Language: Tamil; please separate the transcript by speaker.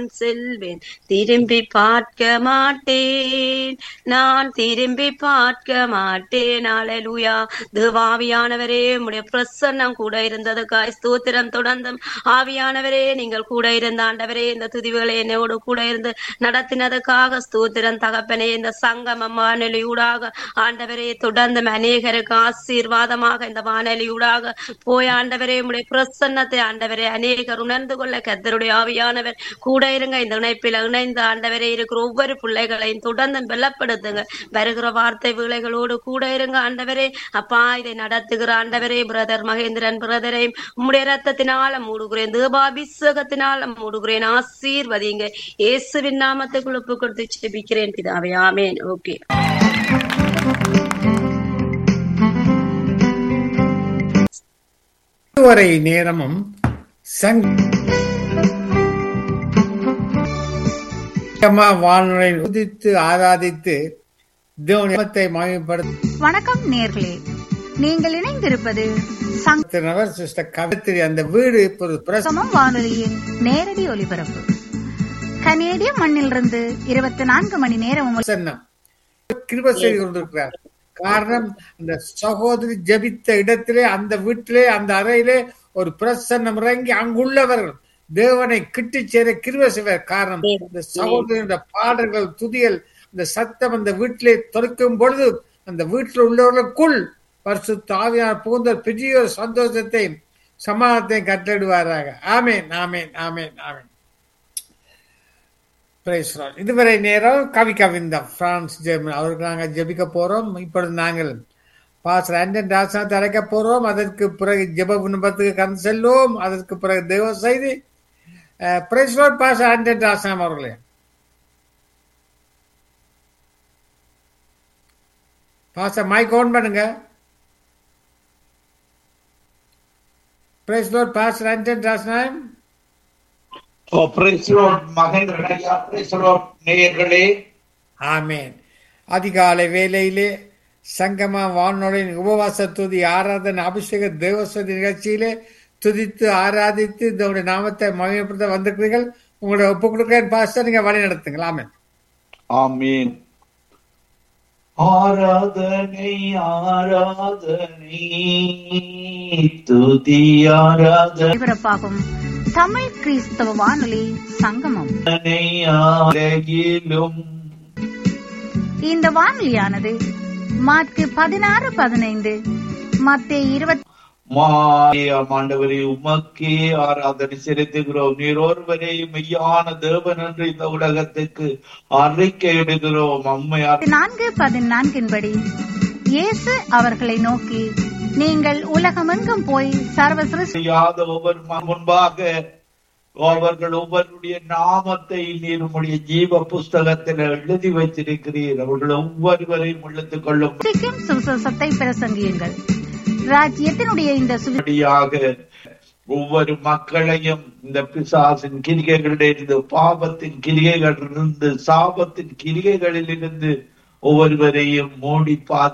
Speaker 1: நான் செல்வேன் திரும்பி பார்க்க மாட்டேன் நான் திரும்பி பார்க்க மாட்டேன் அலலுயா தேவாவியானவரே உடைய பிரசன்னம் கூட இருந்ததுக்காய் ஸ்தோத்திரம் தொடர்ந்தும் ஆவியானவரே நீங்கள் கூட இருந்த ஆண்டவரே இந்த துதிவுகளை என்னோடு கூட இருந்து நடத்தினதுக்காக ஸ்தோத்திரம் தகப்பனே இந்த சங்கமம் வானொலியூடாக ஆண்டவரே தொடர்ந்து அநேகருக்கு ஆசீர்வாதமாக இந்த வானொலியூடாக போய் ஆண்டவரே உடைய பிரசன்னத்தை ஆண்டவரே அநேகர் உணர்ந்து கொள்ள கத்தருடைய ஆவியானவர் கூட இருங்க இந்த இணைப்பில் இணைந்த ஆண்டவரே இருக்கிற ஒவ்வொரு பிள்ளைகளையும் தொடர்ந்து பலப்படுத்துங்க வருகிற வார்த்தை வேலைகளோடு கூட இருங்க ஆண்டவரே அப்பா இதை நடத்துகிற ஆண்டவரே பிரதர் மகேந்திரன் பிரதரையும் உம்முடைய ரத்தத்தினால மூடுகிறேன் தேபாபிஷேகத்தினால மூடுகிறேன் ஆசீர்வதிங்க இயேசுவின் நாமத்துக்குள் ஒப்பு கொடுத்து செபிக்கிறேன் பிதாவே ஆமேன் ஓகே
Speaker 2: இதுவரை நேரமும் சங்கமா வானொலி உதித்து ஆராதித்து தேவனத்தை மகிமைப்படுத்தினவர்
Speaker 3: வணக்கம் நேர்களே நீங்கள் இணைந்திருப்பது சங்க
Speaker 2: சிஸ்டர் கவித்திரி அந்த வீடு இப்போது பிரசவம்
Speaker 3: சமம் வானொலியின் நேரடி ஒலிபரப்பு கனேடிய மண்ணிலிருந்து இருபத்தி நான்கு மணி நேரம் உங்கள்
Speaker 2: பிரசன்னம் கிருப செய்து கொண்டிருக்கிறார் காரணம் அந்த சகோதரி ஜபித்த இடத்திலே அந்த வீட்டிலே அந்த அறையிலே ஒரு பிரசன்னம் இறங்கி அங்குள்ளவர்கள் தேவனை கிட்டி சேர கிருப செய்வார் காரணம் இந்த சகோதரியுடைய பாடல்கள் துதியல் இந்த சத்தம் அந்த வீட்டிலே தொலைக்கும் பொழுது அந்த வீட்டில் உள்ளவர்களுக்குள் பரிசு தாவியான புகுந்த பெரிய ஒரு சந்தோஷத்தை சமாதானத்தை கட்டளிடுவாராக ஆமேன் ஆமேன் ஆமேன் ஆமேன் Praise the Lord. இதுவரை நேரம் கவி கவிந்தம் பிரான்ஸ் ஜெர்மன் அவருக்கு நாங்கள் ஜெபிக்க போறோம் இப்பொழுது நாங்கள் பாஸ்டர் ஆண்டன் ராசனாத்தை அழைக்க போறோம் அதற்கு பிறகு ஜெப விண்ணப்பத்துக்கு கந்து செல்வோம் அதற்கு பிறகு தேவ செய்தி praise lord pastor Anton Rasanam அவர்களே பாஸ்டர் மைக் ஆன் பண்ணுங்க praise lord pastor Anton Rasanam
Speaker 4: ஓ பிரைஸ் லார்ட் மகேந்திரனையா பிரைஸ் லார்ட் நேயர்களே
Speaker 2: ஆமேன் அதிகாலை வேளையிலே சங்கமா வானொலியின் உபவாச துதி ஆராதனை அபிஷேக தேவசதி நிகழ்ச்சியிலே துதித்து ஆராதித்து இதோடைய நாமத்தை மகிமைப்படுத்த வந்திருக்கிறீர்கள் உங்களுடைய ஒப்பு கொடுக்கிறேன் பாஸ்டர் நீங்க வழி நடத்துங்கள் ஆமேன்
Speaker 4: ஆமீன் ஆராதனை ஆராதனை துதி ஆராதனை
Speaker 3: ஒலிபரப்பாகும் தமிழ் கிறிஸ்தவ வானொலி சங்கமம்
Speaker 4: ஆலகிலும்
Speaker 3: இந்த வானொலியானது மார்க்கு பதினாறு பதினைந்து மத்திய இருபத்தி
Speaker 4: மாயாம் ஆண்டவரே உமக்கே ஆராதனை செலுத்துகிறோம் நீர் ஒருவரே மெய்யான தேவன் என்று இந்த உலகத்துக்கு அறிக்கை இடுகிறோம் அம்மையார்
Speaker 3: நான்கு பதினான்கின்படி இயேசு அவர்களை நோக்கி நீங்கள் உலகமெங்கும் போய் சர்வ சிருஷ்டி
Speaker 4: செய்யாத ஒவ்வொரு ம- முன்பாக அவர்கள் ஒவ்வொருடைய நாமத்தை நீர் உம்முடைய ஜீவ புஸ்தகத்தில் எழுதி வைத்திருக்கிறீர் அவர்கள் ஒவ்வொருவரையும் உள்ளத்துக் கொள்ளும்
Speaker 3: சிருஷ்டிக்கும் சுவிசேஷத்தை பிரசங்கியுங்கள் ராஜ்யத்தினுடைய இந்த சுவி
Speaker 4: படியாக ஒவ்வொரு மக்களையும் இந்த பிசாசின் கிரிகைகளிலிருந்து பாவத்தின் கிரிகைகளிலிருந்து சாபத்தின் கிரிகைகளிலிருந்து ஒவ்வொருவரையும் மூடி பாது